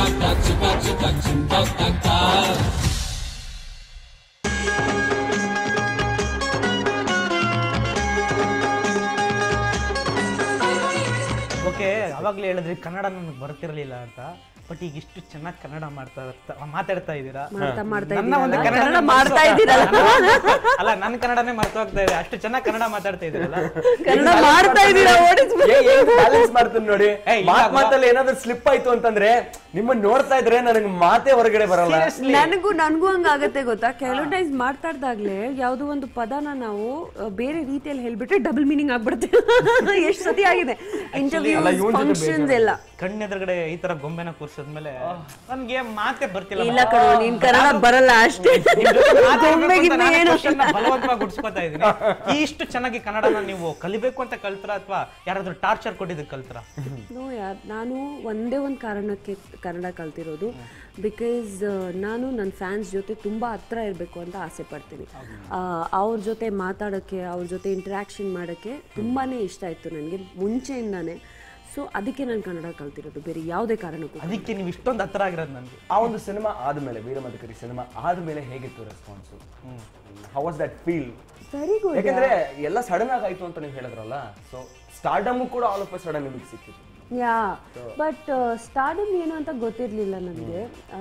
Okay ಅವಾಗಲೇ ಹೇಳಿದ್ರಿ ಕನ್ನಡ ನನಗೆ ಬರ್ತಿರಲಿಲ್ಲ ಅಂತ ಬಟ್ ಈಗ ಇಷ್ಟು ಚೆನ್ನಾಗಿ ಕನ್ನಡ ಮಾಡ್ತಾ ಇರ್ತ- ಮಾತಾಡ್ತಾ ಇದ್ದೀರಾ ಮಾಡ್ತಾ ಮಾಡ್ತಾ ನನ್ನ ಒಂದು ಇದ್ದೀರಲ್ಲ? ಕನ್ನಡ ಕನ್ನಡ ಮಾಡ್ತಾ ಇದ್ದೀರಲ್ಲ ಅಲ್ಲ ನನ್ನ ಕನ್ನಡನೇ ಮರ್ತು ಹೋಗ್ತಾ ಇದೆ ಅಷ್ಟು ಚೆನ್ನಾಗಿ ಕನ್ನಡ ಮಾತಾಡ್ತಾ ಇದ್ದೀರಲ್ಲ ಕನ್ನಡ ಮಾಡ್ತಾ ಇದ್ದೀರಾ ಓಡಿಸ್ಬಿಟ್ಟು ಬ್ಯಾಲೆನ್ಸ್ ಮಾಡ್ತೀನಿ ನೋಡಿ ಏಯ್, ಇಲ್ಲ ಮಾತ್ ಗುರು. ಮಾತಲ್ಲಿ ಏನಾದ್ರು ಸ್ಲಿಪ್ ಆಯ್ತು ಅಂತಂದ್ರೆ ನಿಮ್ಮನ್ನ ನೋಡ್ತಾ ಇದ್ರೆ ನನಗೆ ಮಾತೇ ಹೊರಗಡೆ ಬರಲ್ಲ ನನಗೂ ನನಗೂ ಹಂಗಾಗತ್ತೆ ಗೊತ್ತಾ ಕೆಲವು ಟೈಮ್ಸ್ ಮಾತಾಡ್ದಾಗ್ಲೇ ಯಾವ್ದೋ ಒಂದು ಪದನ ನಾವು ಆ, ಬೇರೆ ರೀತಿಯಲ್ಲಿ ಹೇಳ್ಬಿಟ್ರೆ ಡಬಲ್ ಮೀನಿಂಗ್ ಆಗ್ಬಿಡುತ್ತೆ ಎಷ್ಟು ಸತಿ ಆಗಿದೆ ಇಂಟರ್ವ್ಯೂ ಅಲ್ಲ, ಇವ್ನ್ ಜೊತೆ ಫಂಕ್ಷನ್ಸ್ ಎಲ್ಲ ಕಣ್ಣೆದುರುಗಡೆ ಈ ತರ ಗೊಂಬೆನ ಕೂರ್ಸಿದ್ಮೇಲೆ ನನ್ಗೆ ಮಾತೇ ಬರ್ತಿಲ್ಲ ಇಲ್ಲ ಕಣೋ ನೀನ್ ಕನ್ನಡ ಬರಲ್ಲ ಅಷ್ಟೇ ನಿಮ್ ಜೊತೆ ಮಾತಾಡ್ಬೇಕು ಗೊಂಬೆ ಅಂತ ಗಿಂಬೆ ನಾನೇ ಏನು question ನ ಬಲವಂತವಾಗಿ ಗುಡ್ಸ್ಕೊತಾ ಇದೀನಿ ಈ ಇಷ್ಟು ಚೆನ್ನಾಗಿ ಕನ್ನಡನ ನೀವು ಕಲಿಬೇಕು ಅಂತ ಕಲ್ತ್ರ ಅಥವಾ ಯಾರಾದ್ರೂ ಟಾರ್ಚರ್ ಕೊಟ್ಟಿದ್ದಕ್ಕೆ ಕಲ್ತ್ರ ನೋ ಯಾರ್ ನಾನು ಒಂದೇ ಒಂದು ಕಾರಣಕ್ಕೆ ಕನ್ನಡ ಕಲ್ತಿರೋದು ಬಿಕಾಸ್ ನಾನು ನನ್ನ ಫ್ಯಾನ್ಸ್ ಜೊತೆ ತುಂಬ ಹತ್ರ ಇರಬೇಕು ಅಂತ ಆಸೆ ಪಡ್ತೀನಿ ಆ, ಅವ್ರ ಜೊತೆ ಮಾತಾಡೋಕ್ಕೆ ಅವ್ರ ಜೊತೆ ಇಂಟ್ರ್ಯಾಕ್ಷನ್ ಮಾಡೋಕ್ಕೆ ತುಂಬಾ ಇಷ್ಟ ಇತ್ತು ನನಗೆ ಮುಂಚೆಯಿಂದಾನೇ ಸೊ ಅದಕ್ಕೆ ನಾನು ಕನ್ನಡ ಕಲ್ತಿರೋದು ಬೇರೆ ಯಾವುದೇ ಕಾರಣಕ್ಕೂ ಅದಕ್ಕೆ ನೀವು ಇಷ್ಟೊಂದು ಹತ್ರ ಆಗಿರೋದು ನನಗೆ ಆ ಒಂದು ಸಿನಿಮಾ ಆದ್ಮೇಲೆ ವೀರಮದಕರಿ ಸಿನಿಮಾ ಆದ್ಮೇಲೆ ಹೇಗಿತ್ತು response how was that feel very good ಯಾಕಂದ್ರೆ ಎಲ್ಲ ಸಡನ್ ಆಗಿ ಆಯ್ತು ಅಂತ ನೀವು ಹೇಳಿದ್ರಲ್ಲ ಸೊ ಸ್ಟಾರ್ಡಮ್ ಕೂಡ ಆಲ್ ಆಫ್ ಸಡನ್ ನಿಮಗೆ ಸಿಕ್ಕಿತ್ತು ಯಾ ಬಟ್ ಸ್ಟಾರ್ಡಮ್ ಏನು ಅಂತ ಗೊತ್ತಿರಲಿಲ್ಲ ನನಗೆ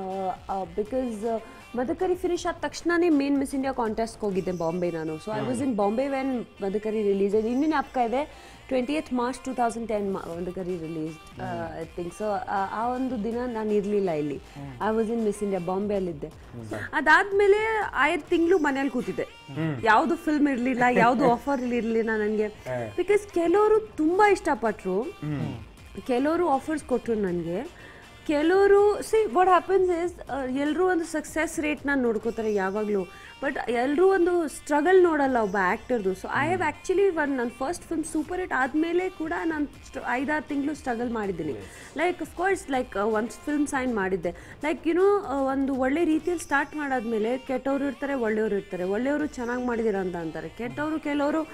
ಬಿಕಾಸ್ ಮದಕರಿ ಫಿನಿಶ್ ಆದ ತಕ್ಷಣನೇ ಮೇನ್ ಮಿಸ್ ಇಂಡಿಯಾ ಕಾಂಟೆಸ್ಟ್ಗೆ ಹೋಗಿದ್ದೆ ಬಾಂಬೆ ನಾನು so I was in Bombay when Madakari release ಇನ್ನೂ ಜ್ಞಾಪಕ ಇದೆ twenty eighth March two thousand ten Madakari release I think so ಆ ಒಂದು ದಿನ ನಾನು ಇರಲಿಲ್ಲ ಇಲ್ಲಿ I was in Miss India ಬಾಂಬೆಯಲ್ಲಿದ್ದೆ ಅದಾದ್ಮೇಲೆ ಐದು ತಿಂಗಳು ಮನೇಲಿ ಕೂತಿದ್ದೆ ಯಾವುದು ಫಿಲ್ಮ್ ಇರಲಿಲ್ಲ ಯಾವುದು ಆಫರ್ ಇರಲಿಲ್ಲ ನನಗೆ ಬಿಕಾಸ್ ಕೆಲವರು ತುಂಬ ಇಷ್ಟಪಟ್ಟರು ಕೆಲವರು ಆಫರ್ಸ್ ಕೊಟ್ಟರು ನನಗೆ ಕೆಲವರು ಸಿ ವಾಟ್ ಹ್ಯಾಪನ್ಸ್ ಇಸ್ ಎಲ್ಲರೂ ಒಂದು ಸಕ್ಸಸ್ ರೇಟ್ನ ನೋಡ್ಕೋತಾರೆ ಯಾವಾಗಲೂ ಬಟ್ ಎಲ್ಲರೂ ಒಂದು ಸ್ಟ್ರಗಲ್ ನೋಡಲ್ಲ ಒಬ್ಬ ಆ್ಯಕ್ಟರ್ದು ಸೊ ಐ ಹ್ಯಾವ್ ಆ್ಯಕ್ಚುಲಿ ಒಂದು ನನ್ನ ಫಸ್ಟ್ ಫಿಲ್ಮ್ ಸೂಪರ್ ಹಿಟ್ ಆದಮೇಲೆ ಕೂಡ ನಾನು ಐದಾರು ತಿಂಗಳು ಸ್ಟ್ರಗಲ್ ಮಾಡಿದ್ದೀನಿ ಲೈಕ್ ಅಫ್ಕೋರ್ಸ್ ಲೈಕ್ ಒಂದು ಫಿಲ್ಮ್ ಸೈನ್ ಮಾಡಿದ್ದೆ ಲೈಕ್ ಯುನೋ ಒಂದು ಒಳ್ಳೆ ರೀತಿಯಲ್ಲಿ ಸ್ಟಾರ್ಟ್ ಮಾಡಾದ್ಮೇಲೆ ಕೆಟ್ಟವರು ಇರ್ತಾರೆ ಒಳ್ಳೆಯವರು ಇರ್ತಾರೆ ಒಳ್ಳೆಯವರು ಚೆನ್ನಾಗಿ ಮಾಡಿದ್ದೀರ ಅಂತ ಅಂತಾರೆ ಕೆಟ್ಟವರು ಕೆಲವರು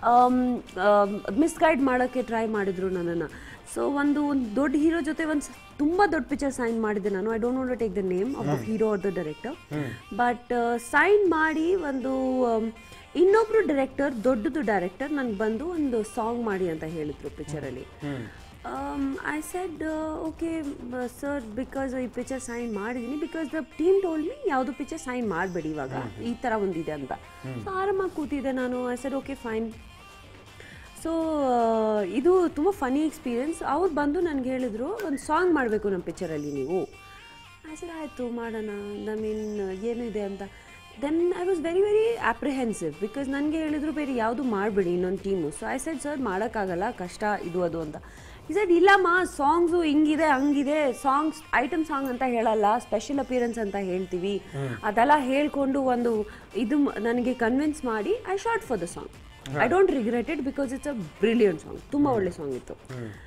ಮಿಸ್ಗೈಡ್ ಮಾಡೋಕ್ಕೆ ಟ್ರೈ ಮಾಡಿದ್ರು ನನ್ನನ್ನು ಸೊ ಒಂದು ಒಂದು ದೊಡ್ಡ ಹೀರೋ ಜೊತೆ ಒಂದು ತುಂಬ ದೊಡ್ಡ ಪಿಕ್ಚರ್ ಸೈನ್ ಮಾಡಿದ್ದೆ ನಾನು I don't want take the name of the hero or the director but sign ಮಾಡಿ ಒಂದು um, ಇನ್ನೊಬ್ರು ಡೈರೆಕ್ಟರ್ ದೊಡ್ಡದು ಡೈರೆಕ್ಟರ್ ನನಗೆ ಬಂದು ಒಂದು ಸಾಂಗ್ ಮಾಡಿ ಅಂತ ಹೇಳಿದ್ರು ಪಿಕ್ಚರಲ್ಲಿ I said okay sir because ಈ ಪಿಕ್ಚರ್ ಸೈನ್ ಮಾಡಿದ್ದೀನಿ because the team told me ಯಾವುದು ಪಿಕ್ಚರ್ ಸೈನ್ ಮಾಡಬೇಡಿ ಇವಾಗ ಈ ಥರ ಒಂದಿದೆ ಅಂತ ಸೊ ಆರಾಮಾಗಿ ಕೂತಿದ್ದೆ ನಾನು I said okay fine so ಇದು ತುಂಬ ಫನಿ ಎಕ್ಸ್ಪೀರಿಯನ್ಸ್ ಅವ್ರು ಬಂದು ನನಗೆ ಹೇಳಿದರು ಒಂದು ಸಾಂಗ್ ಮಾಡಬೇಕು ನಮ್ಮ ಪಿಕ್ಚರಲ್ಲಿ ನೀವು ಐ ಸರ್ ಆಯಿತು ಮಾಡೋಣ ಐ ಮೀನ್ ಏನು ಇದೆ ಅಂತ then I was very very apprehensive because ನನಗೆ ಹೇಳಿದ್ರು ಬೇರೆ ಯಾವುದು ಮಾಡಬೇಡಿ ಇನ್ನೊಂದು team so I said sir ಮಾಡೋಕ್ಕಾಗಲ್ಲ ಕಷ್ಟ ಇದು ಅದು ಅಂತ ಈ ಸೆಡ್ ಇಲ್ಲಮ್ಮ ಸಾಂಗ್ಸು ಹಿಂಗಿದೆ ಹಂಗಿದೆ ಸಾಂಗ್ಸ್ ಐಟಮ್ ಸಾಂಗ್ ಅಂತ ಹೇಳಲ್ಲ ಸ್ಪೆಷಲ್ ಅಪಿಯರೆನ್ಸ್ ಅಂತ ಹೇಳ್ತೀವಿ ಅದೆಲ್ಲ ಹೇಳ್ಕೊಂಡು ಒಂದು ಇದು ಮ- ನನಗೆ ಕನ್ವಿನ್ಸ್ ಮಾಡಿ I shot for the song I don't regret it because it's a brilliant song ತುಂಬ ಒಳ್ಳೆ ಸಾಂಗ್ ಇತ್ತು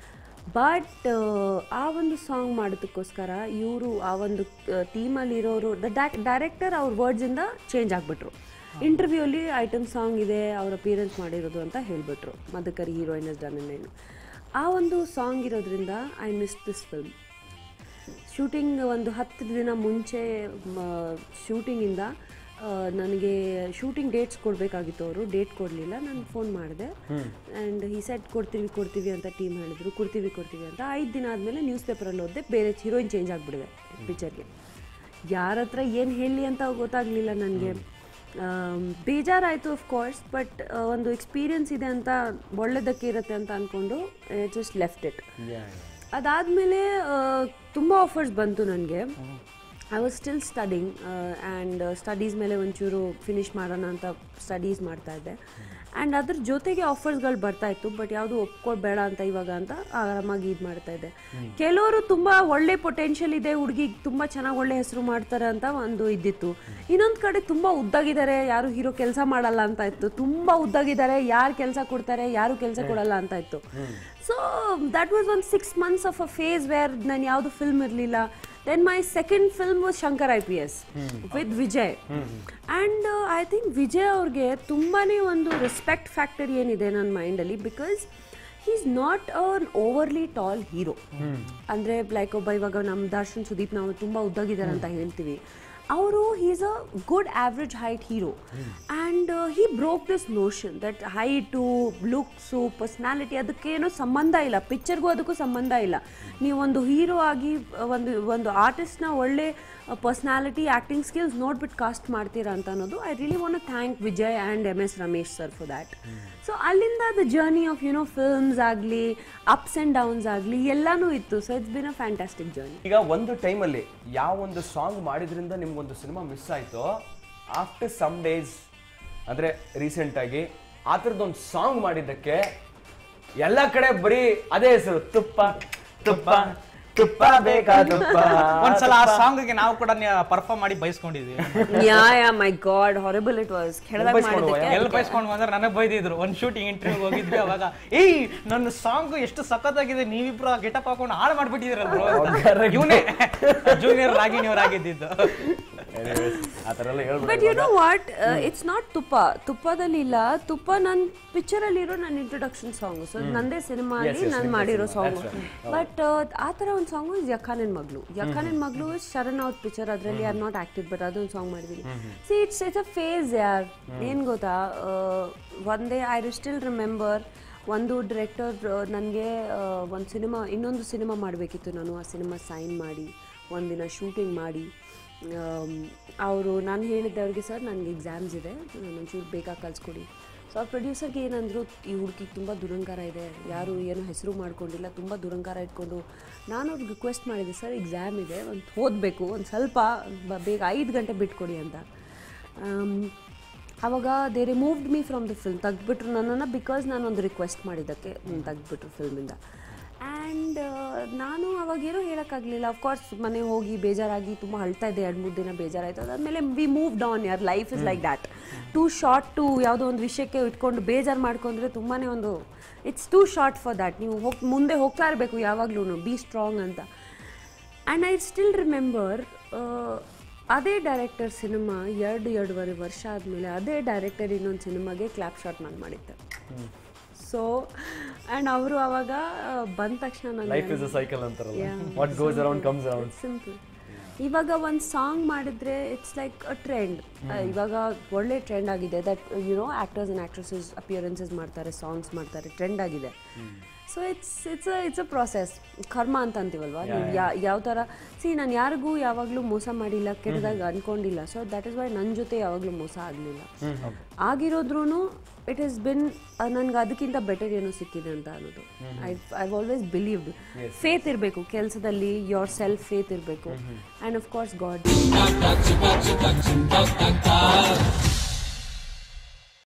ಬಟ್ ಆ ಒಂದು ಸಾಂಗ್ ಮಾಡೋದಕ್ಕೋಸ್ಕರ ಇವರು ಆ ಒಂದು ಟೀಮಲ್ಲಿರೋರು ದ ಡೈರೆಕ್ಟರ್ ಅವ್ರ ವರ್ಡ್ಸಿಂದ ಚೇಂಜ್ ಆಗಿಬಿಟ್ರು ಇಂಟರ್ವ್ಯೂಲಿ ಐಟಮ್ ಸಾಂಗ್ ಇದೆ ಅವ್ರ ಅಪಿಯರೆನ್ಸ್ ಮಾಡಿರೋದು ಅಂತ ಹೇಳಿಬಿಟ್ರು ಮದಕರಿ ಹೀರೋಯಿನ್ ಇಸ್ ಡನ್ ಏನು ಆ ಒಂದು ಸಾಂಗ್ ಇರೋದ್ರಿಂದ I miss this film shooting ಒಂದು ಹತ್ತು ದಿನ ಮುಂಚೆ ಶೂಟಿಂಗಿಂದ ನನಗೆ ಶೂಟಿಂಗ್ ಡೇಟ್ಸ್ ಕೊಡಬೇಕಾಗಿತ್ತು ಅವರು ಡೇಟ್ ಕೊಡಲಿಲ್ಲ ನಾನು ಫೋನ್ ಮಾಡಿದೆ ಆ್ಯಂಡ್ ಈ ಸೆಟ್ ಕೊಡ್ತೀವಿ ಕೊಡ್ತೀವಿ ಅಂತ ಟೀಮ್ ಹೇಳಿದ್ರು ಕೊಡ್ತೀವಿ ಕೊಡ್ತೀವಿ ಅಂತ ಐದು ದಿನ ಆದಮೇಲೆ ನ್ಯೂಸ್ ಪೇಪರಲ್ಲಿ ಓದಿದೆ ಬೇರೆ ಹೀರೋಯಿನ್ ಚೇಂಜ್ ಆಗಿಬಿಡಿದೆ ಪಿಕ್ಚರ್ಗೆ ಯಾರ ಹತ್ರ ಏನು ಹೇಳಿ ಅಂತ ಗೊತ್ತಾಗಲಿಲ್ಲ ನನಗೆ ಬೇಜಾರಾಯಿತು ಆಫ್ ಕೋರ್ಸ್ ಬಟ್ ಒಂದು ಎಕ್ಸ್ಪೀರಿಯನ್ಸ್ ಇದೆ ಅಂತ ಒಳ್ಳೆದಕ್ಕೆ ಇರುತ್ತೆ ಅಂತ ಅಂದ್ಕೊಂಡು ಜಸ್ಟ್ ಲೆಫ್ಟ್ ಇಟ್ ಅದಾದಮೇಲೆ ತುಂಬ ಆಫರ್ಸ್ ಬಂತು ನನಗೆ I was still studying and studies ಮೇಲೆ ಒಂಚೂರು ಫಿನಿಷ್ ಮಾಡೋಣ ಅಂತ ಸ್ಟಡೀಸ್ ಮಾಡ್ತಾ ಇದ್ದೆ ಆ್ಯಂಡ್ ಅದ್ರ ಜೊತೆಗೆ ಆಫರ್ಸ್ಗಳು ಬರ್ತಾ ಇತ್ತು ಬಟ್ ಯಾವುದು ಒಪ್ಕೊಳ್ಬೇಡ ಅಂತ ಇವಾಗ ಅಂತ ಆರಾಮಾಗಿ ಇದು ಮಾಡ್ತಾ ಇದ್ದೆ ಕೆಲವರು ತುಂಬ ಒಳ್ಳೆ ಪೊಟೆನ್ಷಿಯಲ್ ಇದೆ ಹುಡುಗಿಗೆ ತುಂಬ ಚೆನ್ನಾಗಿ ಒಳ್ಳೆ ಹೆಸರು ಮಾಡ್ತಾರೆ ಅಂತ ಒಂದು ಇದ್ದಿತ್ತು ಇನ್ನೊಂದು ಕಡೆ ತುಂಬ ಉದ್ದಾಗಿದ್ದಾರೆ ಯಾರು ಹೀರೋ ಕೆಲಸ ಮಾಡಲ್ಲ ಅಂತ ಇತ್ತು ತುಂಬ ಉದ್ದಾಗಿದ್ದಾರೆ ಯಾರು ಕೆಲಸ ಕೊಡ್ತಾರೆ ಯಾರು ಕೆಲಸ ಕೊಡಲ್ಲ ಅಂತ ಇತ್ತು so that was one six months of a phase where ನಾನು ಯಾವುದು ಫಿಲ್ಮ್ ಇರಲಿಲ್ಲ then my second film was Shankar I P S with Vijay and I think Vijay ಅವ್ರಿಗೆ ತುಂಬಾ ಒಂದು ರೆಸ್ಪೆಕ್ಟ್ ಫ್ಯಾಕ್ಟರ್ ಏನಿದೆ ನನ್ನ ಮೈಂಡಲ್ಲಿ because is not an overly tall hero ಅಂದ್ರೆ ಲೈಕ್ ಒಬ್ಬ ಇವಾಗ ನಮ್ಮ ದರ್ಶನ್ ಸುದೀಪ್ ನಾವು ತುಂಬಾ ಉದ್ದಾಗಿದ್ದಾರೆ ಅಂತ ಹೇಳ್ತೀವಿ ಅವರು is a good average height hero and he broke this notion that height looks personality ಅದಕ್ಕೇನೋ ಸಂಬಂಧ ಇಲ್ಲ ಪಿಕ್ಚರ್ಗೂ ಅದಕ್ಕೂ ಸಂಬಂಧ ಇಲ್ಲ ನೀವೊಂದು ಹೀರೋ ಆಗಿ ಒಂದು ಒಂದು ಆರ್ಟಿಸ್ಟ್ನ ಒಳ್ಳೆ ಪರ್ಸ್ನಾಲಿಟಿ ಆ್ಯಕ್ಟಿಂಗ್ ಸ್ಕಿಲ್ಸ್ ನೋಡ್ಬಿಟ್ಟು ಕಾಸ್ಟ್ ಮಾಡ್ತೀರಾ ಅಂತ ಅನ್ನೋದು I really want thank Vijay and M S Ramesh sir for that so ಅಲ್ಲಿಂದ the journey of you know films ಆಗಲಿ ಅಪ್ಸ್ ಆ್ಯಂಡ್ ಡೌನ್ಸ್ ಆಗಲಿ ಎಲ್ಲನೂ ಇತ್ತು so it's been a fantastic journey ಈಗ ಒಂದು ಟೈಮಲ್ಲಿ ಯಾವ ಒಂದು ಸಾಂಗ್ ಮಾಡಿದ್ರಿಂದ ನಿಮ್ಗೊಂದು ಸಿನಿಮಾ ಮಿಸ್ ಆಯ್ತೋ ಆಫ್ಟರ್ ಸಮ್ ಡೇಸ್ ಅಂದ್ರೆ ರೀಸೆಂಟ್ ಆಗಿ ಆ ಥರದ್ದೊಂದು ಸಾಂಗ್ ಮಾಡಿದ್ದಕ್ಕೆ ಎಲ್ಲ ಕಡೆ ಬರೀ ಅದೇ ಹೆಸರು ತುಪ್ಪ ತುಪ್ಪ ತುಪ್ಪ ಬೇಕಾ ತುಪ್ಪ ಒಂದ್ಸಲ ಆ ಸಾಂಗ್ಗೆ ನಾವು ಕೂಡ ಪರ್ಫಾರ್ಮ್ ಮಾಡಿ ಬಯಸ್ಕೊಂಡಿದ್ವಿ yeah yeah my God horrible it was ಕೆಳದಾಗ ಬೈಸ್ಕೊಂಡು ಮಾಡಿದ್ದಕ್ಕೆ ಎಲ್ಲಿ ಬಯಸ್ಕೊಂಡು ಬಂದ್ರೆ ನನಗೆ ಬೈದಿದ್ರು ಒಂದ್ ಶೂಟಿಂಗ್ ಇಂಟರ್ವ್ಯೂ ಹೋಗಿದ್ವಿ ಅವಾಗ ಏಯ್ ನನ್ನ ಸಾಂಗ್ ಎಷ್ಟು ಸಖತ್ತಾಗಿದೆ ನೀವಿಬ್ರು ಗೆಟಪ್ ಹಾಕೊಂಡು ಹಾಳು ಮಾಡ್ಬಿಟ್ಟಿದ್ರಲ್ಲ ಇವನೇ ಜೂನಿಯರ್ ರಾಗಿಣಿಯವ್ರು ಆಗಿದ್ದಿದ್ದು ಆ ಥರ ಎಲ್ಲ ಬಟ್ ಹೇಳ್ಬಿಟ್ಟು you know what it's not ತುಪ್ಪ ತುಪ್ಪದಲ್ಲಿ ಇಲ್ಲ ತುಪ್ಪ ನನ್ನ ಪಿಕ್ಚರಲ್ಲಿ ಇರೋ ನನ್ನ ಇಂಟ್ರೊಡಕ್ಷನ್ ಸಾಂಗ್ ಸೊ ನಂದೇ ಸಿನಿಮಾ ಅಲ್ಲಿ ನಾನು ಮಾಡಿರೋ ಸಾಂಗ್ ಬಟ್ ಆ ಥರ ಒಂದು ಸಾಂಗ್ ಇಸ್ ಯಖಾನನ್ ಮಗಳು ಯಖಾನನ್ ಮಗಳು ಇಸ್ ಶರಣ್ ಔಟ್ ಪಿಕ್ಚರ್ ಅದರಲ್ಲಿ ಆರ್ ನಾಟ್ ಆಕ್ಟಿವ್ ಬಟ್ ಅದೊಂದು ಸಾಂಗ್ ಮಾಡಿದ್ದೀನಿ see it's it's a phase ಯಾರ್ ಏನು ಗೊತ್ತಾ ಒಂದೇ ಐ ಸ್ಟಿಲ್ ರಿಮೆಂಬರ್ ಒಂದು ಡಿರೆಕ್ಟರ್ ನನಗೆ ಒಂದು ಸಿನಿಮಾ ಇನ್ನೊಂದು ಸಿನಿಮಾ ಮಾಡಬೇಕಿತ್ತು ನಾನು ಆ ಸಿನಿಮಾ ಸೈನ್ ಮಾಡಿ ಒಂದಿನ ಶೂಟಿಂಗ್ ಮಾಡಿ ಅವರು ನಾನು ಹೇಳಿದ್ದೆ ಅವ್ರಿಗೆ ಸರ್ ನನಗೆ ಎಕ್ಸಾಮ್ಸ್ ಇದೆ ನಾನು ಒಂಚೂರು ಬೇಗ ಕಳಿಸ್ಕೊಡಿ ಸೊ ಆ ಪ್ರೊಡ್ಯೂಸರ್ಗೆ ಏನಂದ್ರು ಈ ಹುಡುಗಿಗೆ ತುಂಬ ದುರಂಕಾರ ಇದೆ ಯಾರು ಏನೋ ಹೆಸರು ಮಾಡ್ಕೊಂಡಿಲ್ಲ ತುಂಬ ದುರಂಕಾರ ಇಟ್ಕೊಂಡು ನಾನು ಅವ್ರಿಗೆ ರಿಕ್ವೆಸ್ಟ್ ಮಾಡಿದೆ ಸರ್ ಎಕ್ಸಾಮ್ ಇದೆ ಒಂದು ಓದಬೇಕು ಒಂದು ಸ್ವಲ್ಪ ಬ- ಬೇಗ ಐದು ಗಂಟೆ ಬಿಟ್ಕೊಡಿ ಅಂತ ಆಮ್, ಅವಾಗ they removed me from the film ತೆಗ್ದುಬಿಟ್ರು ನನ್ನನ್ನು ಬಿಕಾಸ್ ನಾನು ಒಂದು ರಿಕ್ವೆಸ್ಟ್ ಮಾಡಿದ್ದಕ್ಕೆ ತೆಗ್ದುಬಿಟ್ರು ಫಿಲ್ಮಿಂದ ಆ್ಯಂಡ್ ನಾನು ಅವಾಗೇನೋ ಹೇಳೋಕ್ಕಾಗಲಿಲ್ಲ ಅಫ್ಕೋರ್ಸ್ ಮನೆ ಹೋಗಿ ಬೇಜಾರಾಗಿ ತುಂಬ ಅಳ್ತಾ ಇದ್ದೆ ಎರಡು ಮೂರು ದಿನ ಬೇಜಾರಾಯಿತು ಅದಾದಮೇಲೆ ವಿ ಮೂವ್ ಡೌನ್ ಯಾರ್ life is like that too short to ಯಾವುದೋ ಒಂದು ವಿಷಯಕ್ಕೆ ಇಟ್ಕೊಂಡು ಬೇಜಾರು ಮಾಡ್ಕೊಂಡ್ರೆ ತುಂಬಾ ಒಂದು it's too short for that ನೀವು ಹೋಗಿ ಮುಂದೆ ಹೋಗ್ತಾ ಇರಬೇಕು ಯಾವಾಗಲೂ ಬಿ ಸ್ಟ್ರಾಂಗ್ ಅಂತ ಆ್ಯಂಡ್ ಐ ಸ್ಟಿಲ್ ರಿಮೆಂಬರ್ ಅದೇ ಡೈರೆಕ್ಟರ್ ಸಿನಿಮಾ ಎರಡು ಎರಡೂವರೆ ವರ್ಷ ಆದಮೇಲೆ ಅದೇ ಡೈರೆಕ್ಟರ್ ಇನ್ನೊಂದು ಸಿನಿಮಾಗೆ ಕ್ಲಾಪ್ ಶಾಟ್ ನಾನು ಮಾಡಿದ್ದೆ ಸೊ ಆ್ಯಂಡ್ ಅವರು ಅವಾಗ ಆ, ಬಂದ ತಕ್ಷಣ ಲೈಫ್ ಇಸ್ ನನಗೆ ಅ ಸೈಕಲ್ ಅಂತಾರಲ್ಲ what goes around comes around simple ಇವಾಗ ಒಂದು ಸಾಂಗ್ ಮಾಡಿದ್ರೆ ಇಟ್ಸ್ ಲೈಕ್ ಅ ಟ್ರೆಂಡ್ ಇವಾಗ ಒಳ್ಳೆ ಟ್ರೆಂಡ್ ಆಗಿದೆ that you know actors and actresses appearances ಮಾಡ್ತಾರೆ ಸಾಂಗ್ಸ್ ಮಾಡ್ತಾರೆ ಟ್ರೆಂಡ್ ಆಗಿದೆ so it's it's a it's a process ಕರ್ಮ ಅಂತ ಅಂತೀವಲ್ವಾ ನೀವು ಯಾ ಯಾವ ಥರ ಸಿ ನಾನು ಯಾರಿಗೂ ಯಾವಾಗಲೂ ಮೋಸ ಮಾಡಿಲ್ಲ ಕೆಟ್ಟದಾಗ ಅನ್ಕೊಂಡಿಲ್ಲ ಸೊ ದಟ್ ಇಸ್ ವೈ ನನ್ನ ಜೊತೆ ಯಾವಾಗಲೂ ಮೋಸ ಆಗಲಿಲ್ಲ ಆಗಿರೋದ್ರೂ ಇಟ್ ಇಸ್ ಬಿನ್ ನನಗೆ ಅದಕ್ಕಿಂತ ಬೆಟರ್ ಏನೋ ಸಿಕ್ಕಿದೆ ಅಂತ ಅನ್ನೋದು I I always believed faith ಇರಬೇಕು ಕೆಲಸದಲ್ಲಿ ಯೋರ್ ಸೆಲ್ಫ್ ಫೇತ್ ಇರಬೇಕು ಆ್ಯಂಡ್ ಆಫ್ ಕೋರ್ಸ್ ಗಾಡ್